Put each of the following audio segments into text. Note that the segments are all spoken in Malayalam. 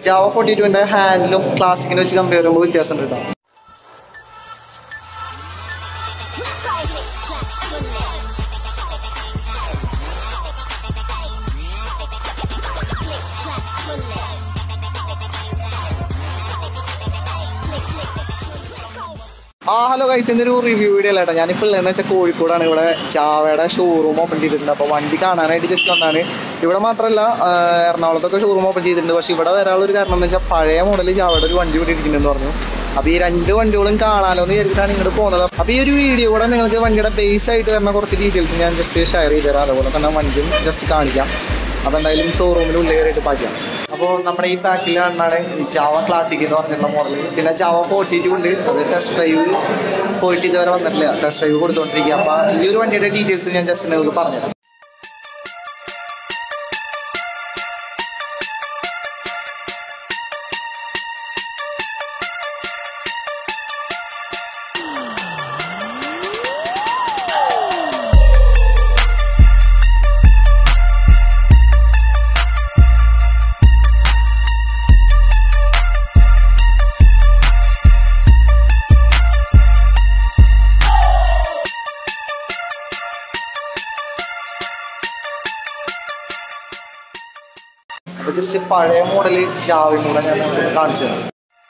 ജാവ ഫോർട്ടി ടുവിൻ്റെ ഹാൻഡിലും ക്ലാസിക്കിനെ വെച്ച് കമ്പയർ ചെയ്യുമ്പോൾ വ്യത്യാസം ഉണ്ട് കേട്ടോ ആ ഹലോ ഗൈസ് ഇന്നൊരു റിവ്യൂ വീഡിയോ അല്ല കേട്ടോ ഞാനിപ്പോൾ എന്ന് വെച്ചാൽ കോഴിക്കോടാണ് ഇവിടെ ചാവയുടെ ഷോറൂം ഓപ്പൺ ചെയ്തിട്ടുണ്ട് അപ്പോൾ വണ്ടി കാണാനായിട്ട് ജസ്റ്റ് വന്നാണ് ഇവിടെ മാത്രമല്ല ആ, എറണാകുളത്തൊക്കെ ഷോറൂം ഓപ്പൺ ചെയ്തിട്ടുണ്ട് പക്ഷേ ഇവിടെ വരാനുള്ള ഒരു കാരണം എന്ന് വെച്ചാൽ പഴയ മോഡൽ ചാവയുടെ ഒരു വണ്ടി ഇവിടെ ഇരിക്കുന്നുണ്ടെന്ന് പറഞ്ഞു അപ്പോൾ ഈ രണ്ട് വണ്ടികളും കാണാലോ എന്ന് വിചാരിച്ചിട്ടാണ് ഇങ്ങോട്ട് പോകുന്നത് അപ്പോൾ ഈ ഒരു വീഡിയോ കൂടെ നിങ്ങൾക്ക് വണ്ടിയുടെ ബേസ് ആയിട്ട് വരുന്ന കുറച്ച് ഡീറ്റെയിൽസ് ഞാൻ ജസ്റ്റ് ഷെയർ ചെയ്ത് തരാം അതുപോലെ തന്നെ വണ്ടിയും ജസ്റ്റ് കാണിക്കാം അതെന്തായാലും ഷോറൂമിൽ ഉള്ളിൽ കയറിയിട്ട് പാക്കാം അപ്പോൾ നമ്മുടെ ഈ പാക്കിൽ കാണാണ് ജാവ ക്ലാസിക് എന്ന് പറഞ്ഞിട്ടുള്ള മോഡൽ പിന്നെ ജാവ ഫോർട്ടി ടു ഉണ്ട് അത് ടെസ്റ്റ് ഡ്രൈവ് പോയിട്ട് ഇതുവരെ വന്നിട്ടില്ല ടെസ്റ്റ് ഡ്രൈവ് കൊടുത്തുകൊണ്ടിരിക്കുക അപ്പോൾ ഈ ഒരു വണ്ടിയുടെ ഡീറ്റെയിൽസ് ഞാൻ ജസ്റ്റ് നിങ്ങൾക്ക് പറഞ്ഞുതരാം അപ്പോൾ ജസ്റ്റ് പഴയ മോഡൽ ജാവയും കൂടെ ഞാൻ നിങ്ങൾക്ക് കാണിച്ചു തരാം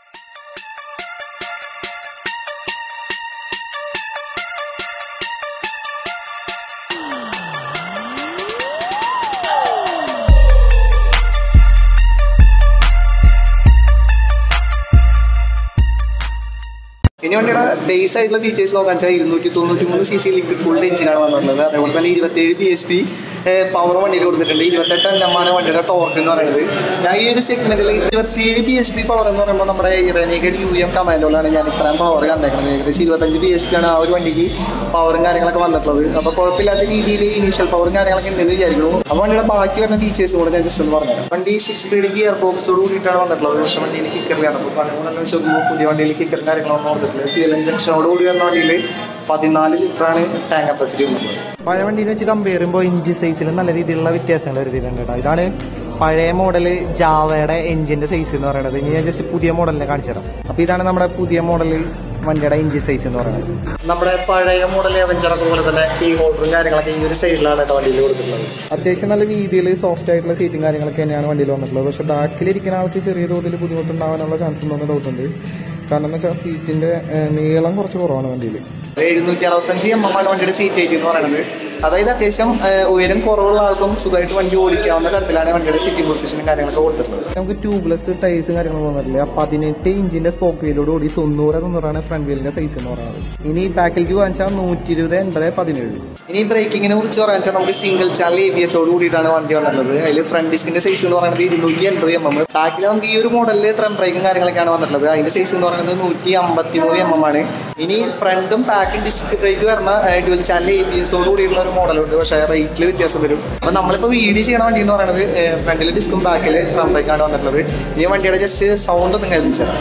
ഇനി വണ്ടിയുടെ ബേസ് ആയിട്ടുള്ള ഫീച്ചേഴ്സ് നോക്കാൻ വെച്ചാൽ ഇരുന്നൂറ്റി തൊണ്ണൂറ്റി മൂന്ന് സി സി ലിക്വിഡ് ഫുൾ എഞ്ചിനാണ് വന്നിട്ടുള്ളത് അതേപോലെ തന്നെ ഇരുപത്തേഴ് ബി എച്ച് പി പവർ വണ്ടിയിൽ കൊടുത്തിട്ടുണ്ട് ഇരുപത്തെട്ട് എണ്ണമാണ് വണ്ടിയുടെ ടോർക്ക് എന്ന് പറയുന്നത് ഞാൻ ഈ ഒരു സെഗ്മെന്റിൽ ഇരുപത്തിയേഴ് ബി എച്ച് പി പവർ എന്ന് പറയുമ്പോൾ നമ്മുടെ ഇറനേക്കഡ് യു എം കമാൻഡോളാണ് ഞാൻ ഇത്രയും പവർ കണ്ടേക്കുന്നത് ഏകദേശം ഇരുപത്തഞ്ച് ബി എച്ച് പി ആണ് ആ ഒരു വണ്ടിക്ക് പവറും കാര്യങ്ങളൊക്കെ വന്നിട്ടുള്ളത് അപ്പോൾ കുഴപ്പമില്ലാത്ത രീതിയിൽ ഇനീഷ്യൽ പവറും കാര്യങ്ങളൊക്കെ ഉണ്ടെന്ന് വിചാരിക്കുന്നു അപ്പോൾ വണ്ടിയുടെ ബാക്കി വരുന്ന ഫീച്ചേഴ്സ് കൂടെ ഞാൻ ജസ്റ്റ് ഒന്ന് പറഞ്ഞു വണ്ടി സിക്സ് സ്പീഡ് ഗിയർ ബോക്സോട് കൂടിയിട്ടാണ് വന്നിട്ടുള്ളത് പക്ഷേ വണ്ടിയിൽ കിക്കറിലാണ് അപ്പോൾ പണ്ടുകൊണ്ടെന്ന് വെച്ച് നോക്കുമ്പോൾ പുതിയ വണ്ടിയിൽ കിക്കറും കാര്യങ്ങളൊന്നും വന്നിട്ടില്ല ഫ്യൂൽ ഇഞ്ചക്ഷനോട് കൂടി വരുന്ന വണ്ടിയിൽ പതിനാല് ലിറ്ററാണ് ടാങ്ക് കപ്പാസിറ്റി ഉള്ളത് പഴയ വണ്ടീനെ വെച്ച് കമ്പയർ ചെയ്യുമ്പോൾ ഇഞ്ച് സൈസിൽ നല്ല രീതിയിലുള്ള വ്യത്യാസങ്ങൾ വരുത്തിയിട്ടുണ്ട് കേട്ടോ ഇതാണ് പഴയ മോഡൽ ജാവയുടെ എഞ്ചിന്റെ സൈസ് എന്ന് പറയുന്നത് ഇനി ഞാൻ ജസ്റ്റ് പുതിയ മോഡലിനെ കാണിച്ചു തരാം അപ്പൊ ഇതാണ് നമ്മുടെ പുതിയ മോഡൽ വണ്ടിയുടെ ഇഞ്ച് സൈസ് എന്ന് പറയുന്നത് നമ്മുടെ പഴയ മോഡൽ അവഞ്ചറൊക്കെ പോലെ തന്നെ കീ ഹോൾഡറും കാര്യങ്ങളൊക്കെ ഈ ഒരു സൈഡിലാണ് കേട്ടോ വണ്ടിയിൽ കൊടുത്തിട്ടുള്ളത് അത്യാവശ്യം നല്ല രീതിയിൽ സോഫ്റ്റ് ആയിട്ടുള്ള സീറ്റും കാര്യങ്ങളൊക്കെ തന്നെയാണ് വണ്ടിയിൽ വന്നിട്ടുള്ളത് പക്ഷെ ബാക്കിലിരിക്കുന്ന ആൾക്ക് ചെറിയ തോതിൽ ബുദ്ധിമുട്ടുണ്ടാവാനുള്ള ചാൻസ് ഉണ്ടെന്ന് ഡൗട്ട് ഉണ്ട് കാരണം എന്ന് വെച്ചാൽ സീറ്റിന്റെ ഏഹ്, നീളം കുറച്ച് കുറവാണ് വണ്ടിയിൽ എഴുന്നൂറ്റി അറുപത്തഞ്ച് എം എം ആണ് വണ്ടിയുടെ സീറ്റ് ഹൈറ്റ് എന്ന് പറയുന്നത് അതായത് അത്യാവശ്യം ഏഹ്, ഉയരം കുറവുള്ള ആൾക്കും സുഖമായിട്ട് വണ്ടി ഓടിക്കാവുന്ന തരത്തിലാണ് വണ്ടിയുടെ സിറ്റിംഗ് പൊസിഷനും കാര്യങ്ങളൊക്കെ കൊടുത്തിട്ടുള്ളത് നമുക്ക് ട്യൂബ്ലെസ് ടൈൽസ് കാര്യങ്ങൾ വന്നിട്ടില്ല പതിനെട്ട് ഇഞ്ചിന്റെ സ്പോക്ക് വീലോട് കൂടി തൊണ്ണൂറ് തൊണ്ണൂറാണ് ഫ്രണ്ട് വീലിന്റെ സൈസ് എന്ന് പറയുന്നത് ഇനി ബാക്കിലേക്ക് വാങ്ങിച്ചാൽ നൂറ്റി ഇരുപത് എൺപത് പതിനേഴ് ഇനി ബ്രേക്കിങ്ങിനെ കുറിച്ച് പറയാൻ വെച്ചാൽ നമുക്ക് സിംഗിൾ ചാനൽ എ ബി എസോട് കൂടിയിട്ടാണ് വണ്ടി വന്നിട്ടുള്ളത് അതിൽ ഫ്രണ്ട് ഡിസ്കിന്റെ സൈസ് എന്ന് പറയുന്നത് ഇരുന്നൂറ്റി എൺപത് എം എം ബാക്കിൽ നമുക്ക് ഈ ഒരു മോഡലിൽ ട്രം ബ്രേക്കും കാര്യങ്ങളൊക്കെയാണ് വന്നിട്ടുള്ളത് അതിന്റെ സൈസ് എന്ന് പറയുന്നത് നൂറ്റി അമ്പത്തി മൂന്ന് എം എം ആണ് ഇനി ഫ്രണ്ടും ബാക്കും ഡിസ്ക് ബ്രേക്ക് വരുന്ന ഡ്യുവൽ ചാനൽ എ ബി എസോട് കൂടിയുള്ള ഒരു മോഡലുണ്ട് പക്ഷേ റേറ്റിൽ വ്യത്യാസം വരും അപ്പോൾ നമ്മളിപ്പോൾ വീഡിയോ ചെയ്യണ വണ്ടി എന്ന് പറയുന്നത് ഫ്രണ്ടിൽ ഡിസ്കും ബാക്കിൽ ട്രം ബ്രേക്കാണ് വന്നിട്ടുള്ളത് ഈ വണ്ടിയുടെ ജസ്റ്റ് സൗണ്ട് ഒന്ന് കേൾപ്പിച്ചു തരാം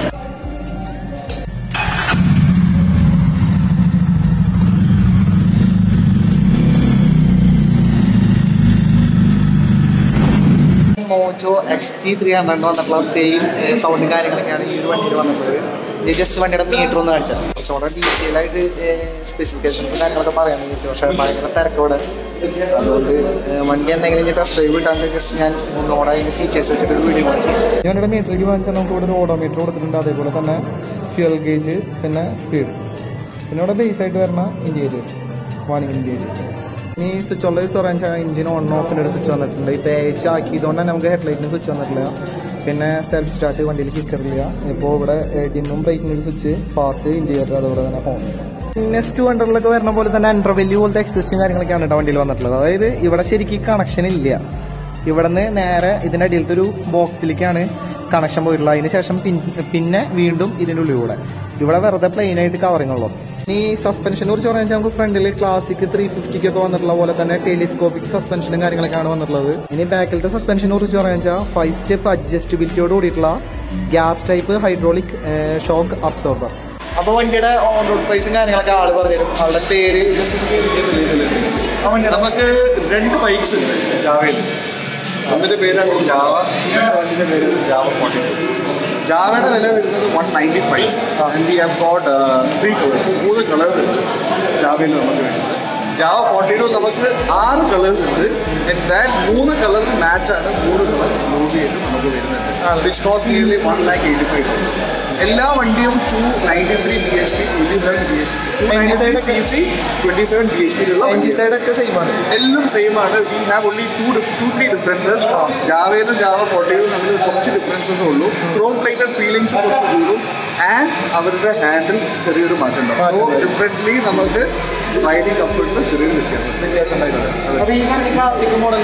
Mojo X T three hundred വന്നിട്ടുള്ള സെയിം സൗണ്ടും കാര്യങ്ങളൊക്കെയാണ് ഈ ഒരു വണ്ടിയിൽ വന്നിട്ടുള്ളത് ഇത് ജസ്റ്റ് വണ്ടിയുടെ മീറ്റർ ഒന്ന് കാണിച്ചാൽ കുറച്ചുകൂടെ ഡീറ്റെയിൽ ആയിട്ട് സ്പെസിഫിക്കേഷൻസും കാര്യങ്ങളൊക്കെ പറയാമെന്ന് വിചാരിച്ചു പക്ഷേ ഭയങ്കര തിരക്കോടെ അതുകൊണ്ട് ഏഹ്, വണ്ടി എന്തെങ്കിലും ടെസ്റ്റ് ഡ്രൈവ് ഇട്ടാണ്ട് ജസ്റ്റ് ഞാൻ ഒന്നുകൂടെ അതിൻ്റെ ഫീച്ചേഴ്സ് വെച്ചിട്ട് ഒരു വീഡിയോ കാണിച്ചു ഈ വണ്ടിയുടെ മീറ്ററിലേക്ക് വാങ്ങിച്ചാൽ നമുക്ക് ഇവിടെ ഒരു ഓഡോമീറ്റർ കൊടുത്തിട്ടുണ്ട് അതേപോലെ തന്നെ ഫ്യൂൽ ഗേജ് പിന്നെ സ്പീഡ് പിന്നെ ഇവിടെ ബേസ് ആയിട്ട് വരുന്ന ഇന്റീരിയേഴ്സ് വാണിംഗ് ഇന്റീരിയേഴ്സ് ഇനി സ്വിച്ച് ഉള്ള ദിവസം പറയാൻ വെച്ചാൽ എഞ്ചിൻ ഓൺ ഓഫിൻ്റെ ഒരു സ്വിച്ച് വന്നിട്ടുണ്ട് ഇപ്പോൾ ഏച്ച് ആക്കിയതുകൊണ്ട് തന്നെ നമുക്ക് ഹെഡ്ലൈറ്റിന് സ്വിച്ച് വന്നിട്ടില്ല പിന്നെ സെൽഫ് സ്റ്റാർട്ട് വണ്ടിയിൽ കിക്കറില്ല ഇപ്പോൾ ഇവിടെ ഡിമ്മും ബ്രേക്കിന് ഒരു സ്വിച്ച് പാസ് ഇൻഡിക്കേറ്റർ അതുപോലെ തന്നെ ഹോൺ നെക്സ്റ്റ് വണ്ടറിലൊക്കെ വരുന്ന പോലെ തന്നെ അൻഡർവെല്യൂ പോലത്തെ എക്സിസ്റ്റും കാര്യങ്ങളൊക്കെയാണ് കേട്ടോ വണ്ടിയിൽ വന്നിട്ടുള്ളത് അതായത് ഇവിടെ ശരിക്കും കണക്ഷൻ ഇല്ല ഇവിടുന്ന് നേരെ ഇതിന്റെ അടിയിലത്തെ ഒരു ബോക്സിലേക്കാണ് കണക്ഷൻ പോയിട്ടുള്ളത് അതിന് ശേഷം പിൻ- പിന്നെ വീണ്ടും ഇതിന്റെ ഉള്ളിലൂടെ ഇവിടെ വെറുതെ പ്ലെയിൻ ആയിട്ട് കവറിങ് ഉള്ളു ഇനി സസ്പെൻഷനെ കുറിച്ച് പറഞ്ഞാൽ നമുക്ക് ഫ്രണ്ടിൽ ക്ലാസിക് ത്രീ ഫിഫ്റ്റിക്ക് ഒക്കെ വന്നിട്ടുള്ള പോലെ തന്നെ ടെലിസ്കോപ്പിക് സസ്പെൻഷനും കാര്യങ്ങളൊക്കെയാണ് വന്നിട്ടുള്ളത് ഇനി ബാക്കിലത്തെ സസ്പെൻഷനെ കുറിച്ച് പറയാൻ വെച്ചാൽ ഫൈവ് സ്റ്റെപ്പ് അഡ്ജസ്റ്റബിലിറ്റിയോട് കൂടിയിട്ടുള്ള gas type hydraulic shock absorber അപ്പോൾ വണ്ടിയുടെ ഓൺ റോഡ് പ്രൈസും കാര്യങ്ങളൊക്കെ ആള് പറഞ്ഞുതരും അവളുടെ പേര് just ഒന്ന് കേൾപ്പിച്ചിട്ടില്ല ഇതില്. ആ വണ്ടിയുടെ നമുക്ക് രണ്ട് ബൈക്സ് ഉണ്ട് ജാവയിൽ ഒന്നിന്റെ പേരാണ് ജാവ ഇന്നത്തെ വണ്ടിന്റെ പേര് ജാവ ഫോർട്ടി ജാവയുടെ വില വരുന്നത് one ninety five and we have got three colours മൂന്ന് കളേഴ്സ് ഉണ്ട് ജാവയിൽ നമുക്ക് വേണ്ടത് ജാവ ഫോർട്ടി ടു നമുക്ക് ആറ് കളേഴ്സ് ഉണ്ട് ആൻഡ് ദാറ്റ് മൂന്ന് കളർ മാച്ചാണ് മൂന്ന് കളർ യൂസ് ചെയ്ത് നമുക്ക് വരുന്നത് which cost nearly one lakh eighty five എല്ലാ വണ്ടിയും two ninety three B H P twenty seven B H P two ninety three C C twenty seven B H പിയിലുള്ള എൻജി സൈഡ് ഒക്കെ സെയിം ആണ് എല്ലാം സെയിം ആണ് we have only two two three differences ജാവയിലും ജാവ ഫോർട്ടിയിലും തമ്മിൽ കുറച്ച് ഡിഫറൻസസ് ഉള്ളൂ ക്രോം പ്ലേറ്റഡ് ഫീലിംഗ്സ് കുറച്ച് കൂടും ആൻഡ് അവരുടെ ഹാൻഡിൽ ചെറിയൊരു മാറ്റം ഉണ്ടാവും സോ ഡിഫറെൻ്റ്ലി നമുക്ക് റൈഡിങ് കംഫർട്ടിൽ ചെറിയൊരു വ്യത്യാസം വ്യത്യാസം ഉണ്ടായിട്ടുണ്ട് അപ്പൊ ഈ വണ്ടി classic model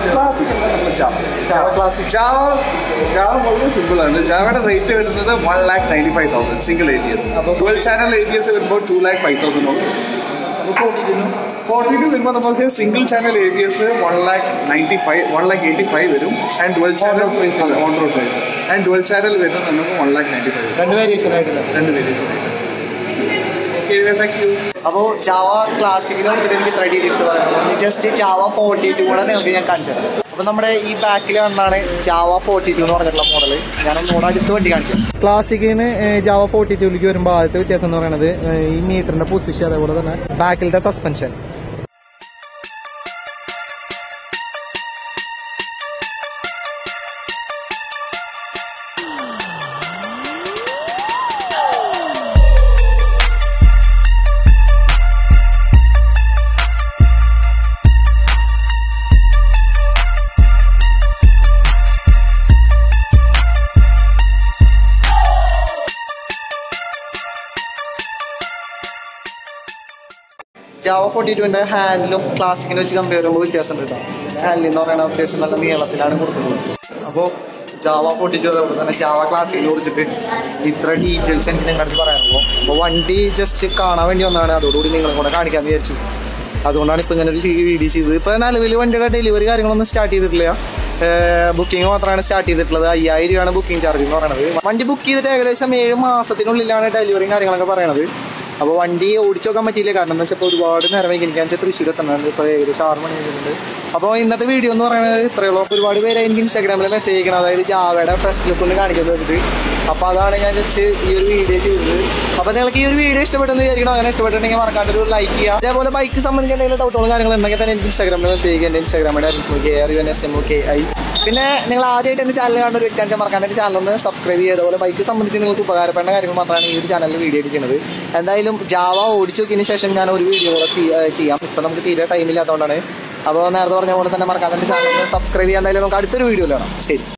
Jawa classic Jawa Jawa വളരെ സിമ്പിൾ ആണ് ജാവയുടെ റേറ്റ് വരുന്നത് one lakh ninety five thousand single A G S അപ്പോൾ twelve channel A G S വരുമ്പോൾ ടു ലാക്ക് ഫൈവ് തൗസൻഡ് ആവും ഫോർട്ടി ടു വരുമ്പോൾ നമുക്ക് single channel A B S one lakh ninety five one lakh eighty five വരും and twelve channel on road price and twelve channel വരുന്നത് നമുക്ക് വൺ ലാക്ക് നയൻറ്റി ഫൈവ് രണ്ട് വേരിയേഷൻ ആയിട്ടില്ല രണ്ട് വേരിയേഷൻ ഓക്കെ താങ്ക് യു അപ്പോൾ ജാവ ക്ലാസിക്കിനെ കുറിച്ചിട്ട് എനിക്ക് ഇത്ര ഡീറ്റെയിൽസ് പറയുന്നത് ജസ്റ്റ് ജാവ ഫോർട്ടി ടു കൂടെ നിങ്ങൾക്ക് ഞാൻ കാണിച്ചു തരാം അപ്പോൾ നമ്മുടെ ഈ ബാക്കിൽ കണ്ടാണ് ജാവ ഫോർട്ടി ടു എന്ന് പറഞ്ഞിട്ടുള്ള മോഡൽ ഞാൻ ഒന്നുകൂടെ അടുത്ത് വണ്ടി കാണിക്കാം ക്ലാസിക്കിന് ജാവ ഫോർട്ടി ടൂലേക്ക് വരുമ്പോൾ ആദ്യത്തെ വ്യത്യാസം എന്ന് പറയുന്നത് ഏഹ്, ഈ മീറ്ററിന്റെ പൊസിഷൻ അതേപോലെ തന്നെ ബാക്കിലത്തെ സസ്പെൻഷൻ ജാവ ഫോർട്ടി ടുവിൻ്റെ ഹാൻഡിലും ക്ലാസിക്കിനെ വെച്ച് കമ്പയർ ചെയ്യുമ്പോൾ വ്യത്യാസം ഉണ്ട് കേട്ടോ ഹാൻഡിൽ എന്ന് പറയുന്നത് അത്യാവശ്യം നല്ല നീളത്തിലാണ് കൊടുക്കുന്നത് അപ്പോൾ ജാവ ഫോർട്ടി ടു അതേപോലെ തന്നെ ജാവ ക്ലാസിക്കിനെ കുറിച്ചിട്ട് ഇത്ര ഡീറ്റെയിൽസ് എനിക്ക് നിങ്ങളുടെ അടുത്ത് പറയാനുള്ളൂ അപ്പോൾ വണ്ടി ജസ്റ്റ് കാണാൻ വേണ്ടി വന്നതാണ് അതോടുകൂടി നിങ്ങളും കൂടെ കാണിക്കാൻ വിചാരിച്ചു അതുകൊണ്ടാണ് ഇപ്പോൾ ഇങ്ങനെ ഒരു വീഡിയോ ചെയ്തത് ഇപ്പോൾ നിലവിൽ വണ്ടിയുടെ ഡെലിവറി കാര്യങ്ങളൊന്നും സ്റ്റാർട്ട് ചെയ്തിട്ടില്ല ബുക്കിംഗ് മാത്രമാണ് സ്റ്റാർട്ട് ചെയ്തിട്ടുള്ളത് അയ്യായിരം രൂപയാണ് ബുക്കിംഗ് ചാർജ് എന്ന് പറയുന്നത് വണ്ടി ബുക്ക് ചെയ്തിട്ട് ഏകദേശം ഏഴ് മാസത്തിനുള്ളിലാണ് ഡെലിവറിയും കാര്യങ്ങളൊക്കെ പറയണത് അപ്പോൾ വണ്ടി ഓടിച്ചു നോക്കാൻ പറ്റിയില്ല കാരണം എന്താ വെച്ചാൽ ഒരുപാട് നേരം വൈകി എനിക്ക് വെച്ചാൽ തൃശ്ശൂർ എത്തണുണ്ട് ഇപ്പോൾ ഏകദേശം ആറ് മണി കഴിഞ്ഞിട്ടുണ്ട് അപ്പോൾ ഇന്നത്തെ വീഡിയോ എന്ന് പറയുന്നത് ഇത്രയേ ഉള്ളൂ ഒരുപാട് പേര് എനിക്ക് ഇൻസ്റ്റാഗ്രാമിൽ മെസ്സേജ് അയക്കണം അതായത് ജാവയുടെ ഫസ്റ്റ് ലുക്ക് ഒന്ന് കാണിക്കുന്നത് വെച്ചിട്ട് അപ്പോൾ അതാണ് ഞാൻ ജസ്റ്റ് ഈ ഒരു വീഡിയോ ചെയ്തത് അപ്പോൾ നിങ്ങൾക്ക് ഈ ഒരു വീഡിയോ ഇഷ്ടപ്പെട്ടെന്ന് വിചാരിക്കണം അങ്ങനെ ഇഷ്ടപ്പെട്ടിട്ടുണ്ടെങ്കിൽ മറക്കാണ്ട് ഒരു ലൈക്ക് ചെയ്യുക അതേപോലെ ബൈക്ക് സംബന്ധിച്ച് എന്തെങ്കിലും ഡൗട്ടുകളും കാര്യങ്ങളും ഉണ്ടെങ്കിൽ തന്നെ എനിക്ക് ഇൻസ്റ്റാഗ്രാമിൽ മെസ്സേജ് ചെയ്യുക എൻ്റെ ഇൻസ്റ്റാഗ്രാമിൻ്റെ K R U N S M O K I പിന്നെ നിങ്ങൾ ആദ്യമായിട്ട് എൻ്റെ ചാനൽ കാണുന്ന ഒരു വ്യക്തി മറക്കാൻ എൻ്റെ ചാനൽ ഒന്ന് സബ്സ്ക്രൈബ് ചെയ്യുക അതുപോലെ ബൈക്ക് സംബന്ധിച്ച് നിങ്ങൾക്ക് ഉപകാരപ്പെടുന്ന കാര്യങ്ങൾ മാത്രമാണ് ഈ ഒരു ചാനലിൽ വീഡിയോ എടുക്കുന്നത് എന്തായാലും ജാവ ഓടിച്ചു നോക്കിയതിന് ശേഷം ഞാൻ ഒരു വീഡിയോ കൂടെ ചെയ്യ- ചെയ്യാം ഇപ്പം നമുക്ക് തീരെ ടൈമില്ലാത്തതുകൊണ്ടാണ് അപ്പോൾ നേരത്തെ പറഞ്ഞ പോലെ തന്നെ മറക്കാൻ എൻ്റെ ചാനൽ ഒന്ന് സബ്സ്ക്രൈബ് ചെയ്യാൻ എന്തായാലും നമുക്ക് അടുത്തൊരു വീഡിയോ കാണാം ശരി